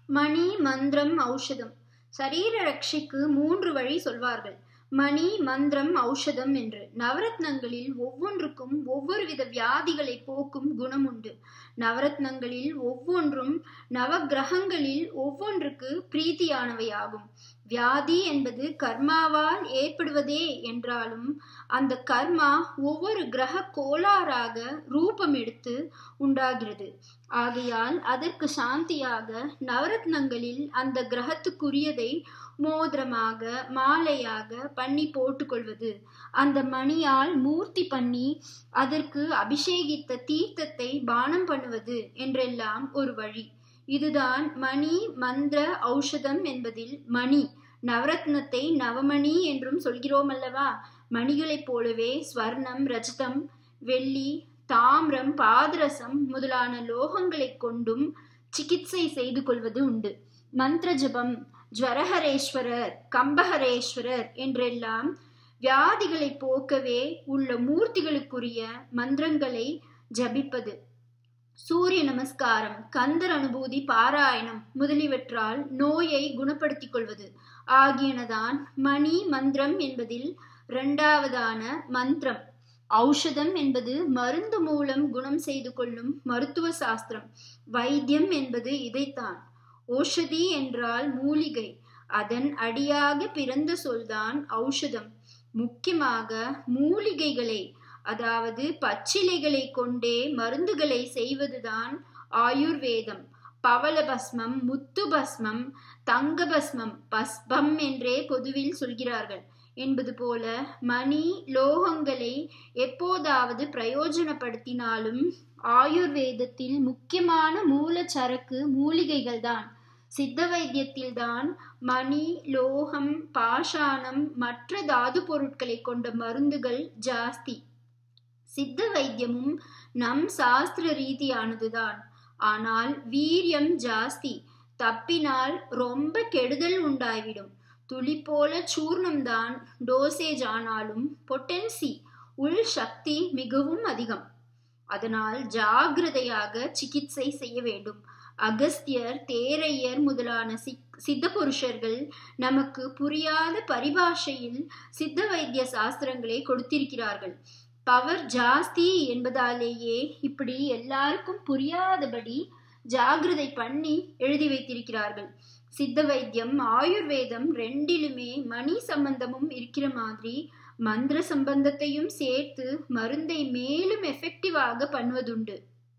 மணி மந்திரம் ஔஷதம் சரீர ரட்சைக்கு மூன்று வழி சொல்வார்கள் மணி மந்திரம் ஔஷதம் என்று நவரத்னங்களில் ஒவ்வொன்றுக்கும் ஒவ்வொரு வித வியாதிகளை போக்கும் குணம் உண்டு நவரத்னங்களில் ஒவ்வொன்றும் நவகிரகங்களில் ஒவ்வொன்றுக்கு பிரீத்தியானவையாகும் வியாதி என்பது கர்மாவால் ஏற்படுவதே என்றாலும் அந்த கர்மா ஒவ்வொரு கிரக கோளாறாக ரூபம் எடுத்து உண்டாகிறது ஆகையால் அதற்கு சாந்தியாக நவரத்னங்களில் அந்த கிரகத்துக்குரியதை மோதிரமாக மாலையாக பண்ணி போட்டுக்கொள்வது அந்த மணியால் மூர்த்தி பண்ணி அதற்கு அபிஷேகித்த தீர்த்தத்தை பானம் பண்ணுவது என்றெல்லாம் ஒரு வழி இதுதான் மணி மந்திர ஔஷதம் என்பதில் மணி நவரத்னத்தை நவமணி என்றும் சொல்கிறோம் அல்லவா மணிகளைப் போலவே ஸ்வர்ணம் ரஜதம் வெள்ளி தாமிரம் பாதரசம் முதலான லோகங்களை கொண்டும் சிகிச்சை செய்து கொள்வது உண்டு மந்திர ஜபம் ஜுவரஹரேஸ்வரர் கம்பஹரேஸ்வரர் என்றெல்லாம் வியாதிகளை போக்கவே உள்ள மூர்த்திகளுக்குரிய மந்திரங்களை ஜபிப்பது சூரிய நமஸ்காரம் கந்தர் அனுபூதி பாராயணம் முதலியவற்றால் நோயை குணப்படுத்திக் கொள்வது ஆகியனதான் மணி மந்திரம் என்பதில் இரண்டாவதான மந்திரம் ஔஷதம் என்பது மருந்து மூலம் குணம் செய்து கொள்ளும் மருத்துவ சாஸ்திரம் வைத்தியம் என்பது இதைத்தான் ஓஷதி என்றால் மூலிகை அதன் அடியாக பிறந்த சொல்தான் ஔஷதம் முக்கியமாக மூலிகைகளை அதாவது பச்சிலைகளை கொண்டே மருந்துகளை செய்வதுதான் ஆயுர்வேதம் பவள பஸ்மம் முத்து பஸ்மம் தங்க பஸ்மம் பஸ்பம் என்றே பொதுவில் சொல்கிறார்கள் என்பது போல மணி லோகங்களை எப்போதாவது பிரயோஜனப்படுத்தினாலும் ஆயுர்வேதத்தில் முக்கியமான மூலச்சரக்கு மூலிகைகள்தான் சித்த வைத்தியத்தில்தான் மணி லோகம் பாஷாணம் மற்ற தாது பொருட்களை கொண்ட மருந்துகள் ஜாஸ்தி சித்த வைத்தியமும் நம் சாஸ்திர ரீதியானதுதான் ஆனால் வீரியம் ஜாஸ்தி தப்பினால் ரொம்ப கெடுதல் உண்டாய்விடும் துளி போல சூர்ணம்தான் டோசேஜ் ஆனாலும் பொட்டன்சி உள் சக்தி மிகவும் அதிகம் அதனால் ஜாகிரதையாக சிகிச்சை செய்ய வேண்டும் அகஸ்தியர் தேரையர் முதலான சித்த புருஷர்கள் நமக்கு புரியாத பரிபாஷையில் சித்த வைத்திய சாஸ்திரங்களை கொடுத்திருக்கிறார்கள் பவர் ஜாஸ்தி என்பதாலேயே இப்படி எல்லாருக்கும் புரியாதபடி ஜாகிரதை பண்ணி எழுதி வைத்திருக்கிறார்கள் சித்த வைத்தியம் ஆயுர்வேதம் ரெண்டிலுமே மணி சம்பந்தமும் இருக்கிற மாதிரி மந்திர சம்பந்தத்தையும் சேர்த்து மருந்தை மேலும் எஃபெக்டிவாக பண்ணுவதுண்டு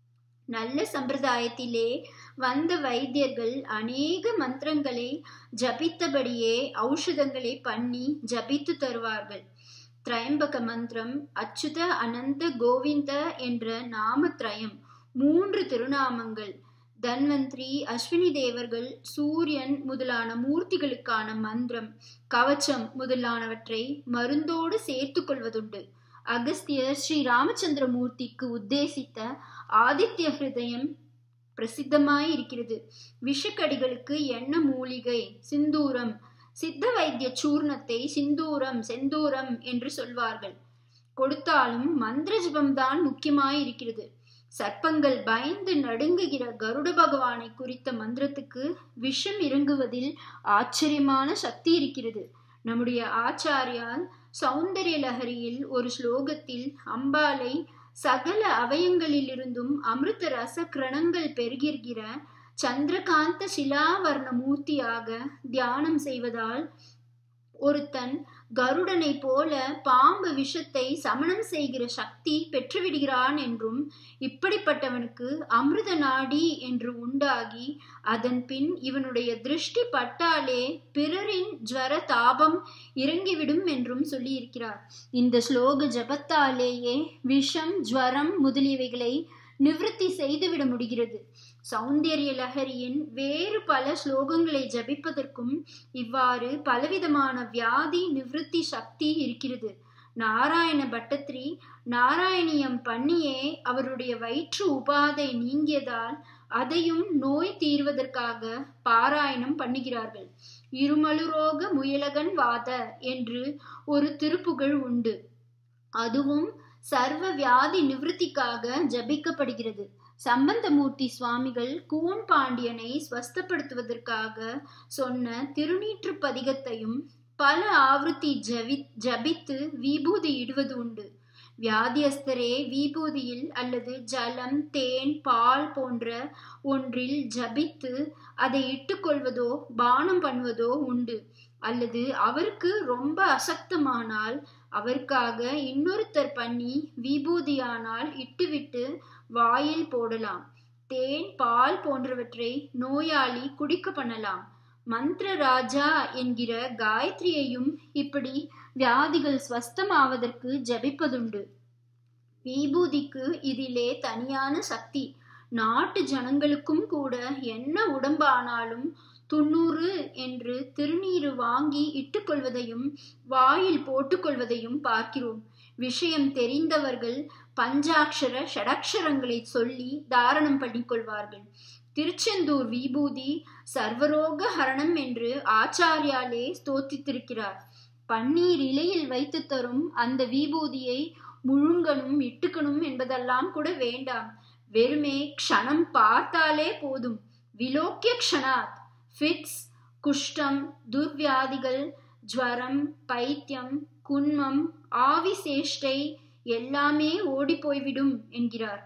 நல்ல சம்பிரதாயத்திலே வந்த வைத்தியர்கள் அநேக மந்திரங்களை ஜபித்தபடியே ஔஷதங்களை பண்ணி ஜபித்து தருவார்கள் திரையம்பக மந்திரம் அச்சுத அனந்த கோவிந்த என்ற நாமத்ரயம் மூன்று திருநாமங்கள் தன்வந்திரி அஸ்வினி தேவர்கள் சூரியன் முதலான மூர்த்திகளுக்கான மந்திரம் கவச்சம் முதலானவற்றை மருந்தோடு சேர்த்து கொள்வதுண்டு அகஸ்தியர் ஸ்ரீ ராமச்சந்திர மூர்த்திக்கு உத்தேசித்த ஆதித்ய ஹிருதயம் பிரசித்தமாய் இருக்கிறது விஷக்கடிகளுக்கு எண்ண மூலிகை சிந்தூரம் சித்த வைத்திய சூர்ணத்தை சிந்தூரம் செந்தூரம் என்று சொல்வார்கள் கொடுத்தாலும் மந்திர ஜபம்தான் முக்கியமாய் இருக்கிறது சர்ப்பங்கள் பயந்து நடுங்குகிற கருட பகவானை குறித்த மந்திரத்துக்கு விஷம் இறங்குவதில் ஆச்சரியமான சக்தி இருக்கிறது நம்முடைய ஆச்சாரியால் சௌந்தரிய லஹரியில் ஒரு ஸ்லோகத்தில் அம்பாலை சகல அவயங்களிலிருந்தும் அமிர்த ரச கிரணங்கள் பெருகிற சந்திரகாந்த சிலாவர்ண மூர்த்தியாக தியானம் செய்வதால் ஒருத்தன் கருடனை போல பாம்பு விஷத்தை சமணம் செய்கிற சக்தி பெற்றுவிடுகிறான் என்றும் இப்படிப்பட்டவனுக்கு அமிர்த நாடி என்று உண்டாகி அதன் பின் இவனுடைய திருஷ்டி பட்டாலே பிறரின் ஜுவர தாபம் இறங்கிவிடும் என்றும் சொல்லியிருக்கிறார் இந்த ஸ்லோக ஜபத்தாலேயே விஷம் ஜுவரம் முதலியவைகளை நிவர்த்தி செய்துவிட முடிகிறது சௌந்தர்ய லஹரியின் வேறு பல ஸ்லோகங்களை ஜபிப்பதற்கும் இவ்வாறு பலவிதமான வியாதி நிவர்த்தி சக்தி இருக்கிறது நாராயண பட்டத்ரி நாராயணியம் பண்ணியே அவருடைய வயிற்று உபாதை நீங்கியதால் அதையும் நோய் தீர்வதற்காக பாராயணம் பண்ணுகிறார்கள் இருமலுரோக முயலகன் வாத என்று ஒரு திருப்புகழ் உண்டு அதுவும் சர்வ வியாதி நிவர்த்திக்காக ஜபிக்கப்படுகிறது சம்பந்தமூர்த்தி சுவாமிகள் கூன் பாண்டியனை ஸ்வஸ்தப்படுத்துவதற்காக சொன்ன திருநீற்று பதிகத்தையும் பல ஆவೃತ್ತಿ ஜவி ஜபித்து விபூதி இடுவது உண்டு வியாதியஸ்தரே விபூதியில் அல்லது ஜலம் தேன் பால் போன்ற ஒன்றில் ஜபித்து அதை இட்டுக்கொள்வதோ பானம் பண்ணுவதோ உண்டு அல்லது அவருக்கு ரொம்ப அசக்தமானால் அவருக்காக இன்னொருத்தர் பண்ணி விபூதியானால் இட்டுவிட்டு வாயில் போடலாம் தேன் பால் போன்றவற்றை நோயாளி குடிக்க பண்ணலாம் மந்திர ராஜா என்கிற காயத்ரியையும் இப்படி வியாதிகள் ஸ்வஸ்தமாவதற்கு ஜபிப்பதுண்டு விபூதிக்கு இதிலே தனியான சக்தி நாட்டு ஜனங்களுக்கும் கூட என்ன உடம்பானாலும் துண்ணூறு என்று திருநீரு வாங்கி இட்டுக்கொள்வதையும் வாயில் போட்டுக்கொள்வதையும் பார்க்கிறோம் விஷயம் தெரிந்தவர்கள் பஞ்சாட்சர ஷடக்ஷரங்களை சொல்லி தாரணம் பண்ணிக்கொள்வார்கள் திருச்செந்தூர் விபூதி சர்வரோக ஹரணம் என்று ஆச்சாரியாலே ஸ்தோத்தித்திருக்கிறார் பன்னீர் இலையில் வைத்து தரும் அந்த விபூதியை முழுங்கணும் இட்டுக்கணும் என்பதெல்லாம் கூட வேண்டாம் வெறுமே க்ஷணம் பார்த்தாலே போதும் விலோக்கிய க்ஷணாத் ஃபிட்ஸ் குஷ்டம் துர்வியாதிகள் ஜுவரம் பைத்தியம் குன்மம் ஆவி சேஷ்டை எல்லாமே ஓடி போய்விடும் என்கிறார்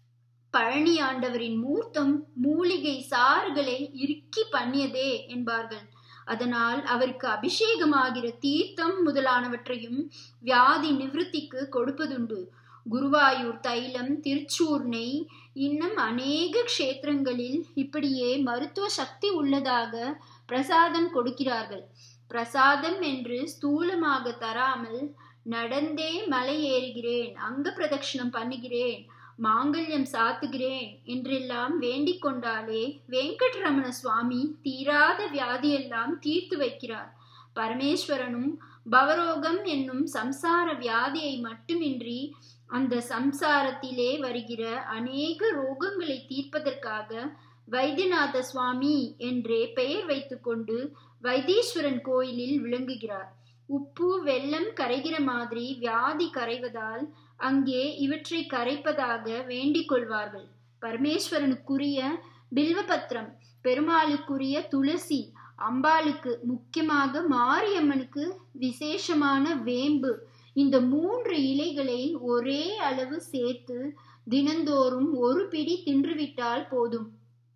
பழனி ஆண்டவரின் மூர்த்தம் மூலிகை சாறுகளை இறுக்கி பண்ணியதே என்பார்கள் அதனால் அவருக்கு அபிஷேகமாகிற தீர்த்தம் முதலானவற்றையும் வியாதி நிவிருத்திக்கு கொடுப்பதுண்டு குருவாயூர் தைலம் திருச்சூர் நெய் இன்னும் அநேக க்ஷேத்திரங்களில் இப்படியே மருத்துவ சக்தி உள்ளதாக பிரசாதம் கொடுக்கிறார்கள் பிரசாதம் என்று ஸ்தூலமாக தராமல் நடந்தே மலை ஏறுகிறேன் அங்க பிரதட்சிணம் பண்ணுகிறேன் மாங்கல்யம் சாத்துகிறேன் என்றெல்லாம் வேண்டிக் கொண்டாலே வெங்கட்ரமண சுவாமி தீராத வியாதியெல்லாம் தீர்த்து வைக்கிறார் பரமேஸ்வரனும் பவரோகம் என்னும் சம்சார வியாதியை மட்டுமின்றி அந்த சம்சாரத்திலே வருகிற அநேக ரோகங்களை தீர்ப்பதற்காக வைத்தியநாத சுவாமி என்றே பெயர் வைத்துக்கொண்டு வைத்தீஸ்வரன் கோயிலில் விளங்குகிறார் உப்பு வெள்ளம் கரைகிற மாதிரி வியாதி கரைவதால் அங்கே இவற்றை கரைப்பதாக வேண்டிக் கொள்வார்கள் பரமேஸ்வரனுக்குரிய பில்வபத்திரம் பெருமாளுக்குரிய துளசி அம்பாளுக்கு முக்கியமாக மாரியம்மனுக்கு விசேஷமான வேம்பு இந்த மூன்று இலைகளை ஒரே அளவு சேர்த்து தினந்தோறும் ஒரு பிடி தின்றுவிட்டால் போதும்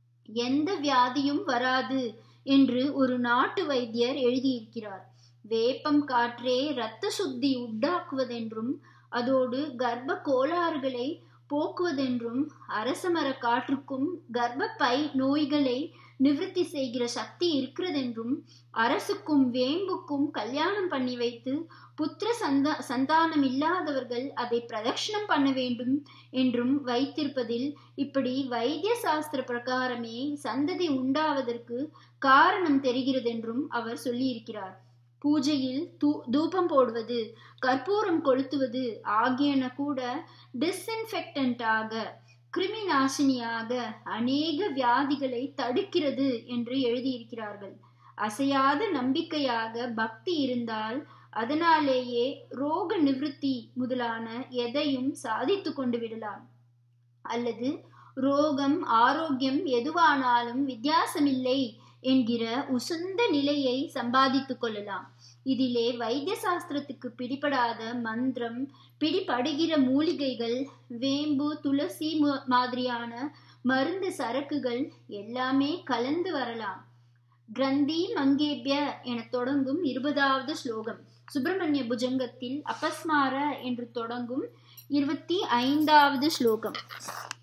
எந்த வியாதியும் வராது என்று ஒரு நாட்டு வைத்தியர் எழுதியிருக்கிறார் வேப்பம் காற்றே இரத்த சுத்தி உண்டாக்குவதென்றும் அதோடு கர்ப்ப கோளாறுகளை போக்குவதென்றும் அரசமர காற்றுக்கும் கர்ப்பப்பை நோய்களை நிவர்த்தி செய்கிற சக்தி இருக்கிறதென்றும் அரசுக்கும் வேம்புக்கும் கல்யாணம் பண்ணி வைத்து புத்திர சந்தா சந்தானம் இல்லாதவர்கள் அதை பிரதட்சணம் பண்ண வேண்டும் என்றும் வைத்திருப்பதில் இப்படி வைத்திய சாஸ்திர பிரகாரமே சந்ததி உண்டாவதற்கு காரணம் தெரிகிறதென்றும் அவர் சொல்லியிருக்கிறார் பூஜையில் தூ தூபம் போடுவது கற்பூரம் கொளுத்துவது ஆகியன கூட டிஸ்இன்ஃபெக்டன்டாக கிருமி நாசினியாக அநேக வியாதிகளை தடுக்கிறது என்று எழுதியிருக்கிறார்கள் அசையாத நம்பிக்கையாக பக்தி இருந்தால் அதனாலேயே ரோக நிவிருத்தி முதலான எதையும் சாதித்து கொண்டு விடலாம் அல்லது ரோகம் ஆரோக்கியம் எதுவானாலும் வித்தியாசமில்லை என்கிற உசந்த நிலையை சம்பாதித்துக் கொள்ளலாம் இதிலே வைத்திய சாஸ்திரத்துக்கு பிடிபடாத மந்திரம் பிடிபடுகிற மூலிகைகள் வேம்பு துளசி மாதிரியான மருந்து சரக்குகள் எல்லாமே கலந்து வரலாம் கிரந்தி மங்கேபிய என தொடங்கும் இருபதாவது ஸ்லோகம் சுப்பிரமணிய புஜங்கத்தில் அபஸ்மார என்று தொடங்கும் இருபத்தி ஐந்தாவது ஸ்லோகம்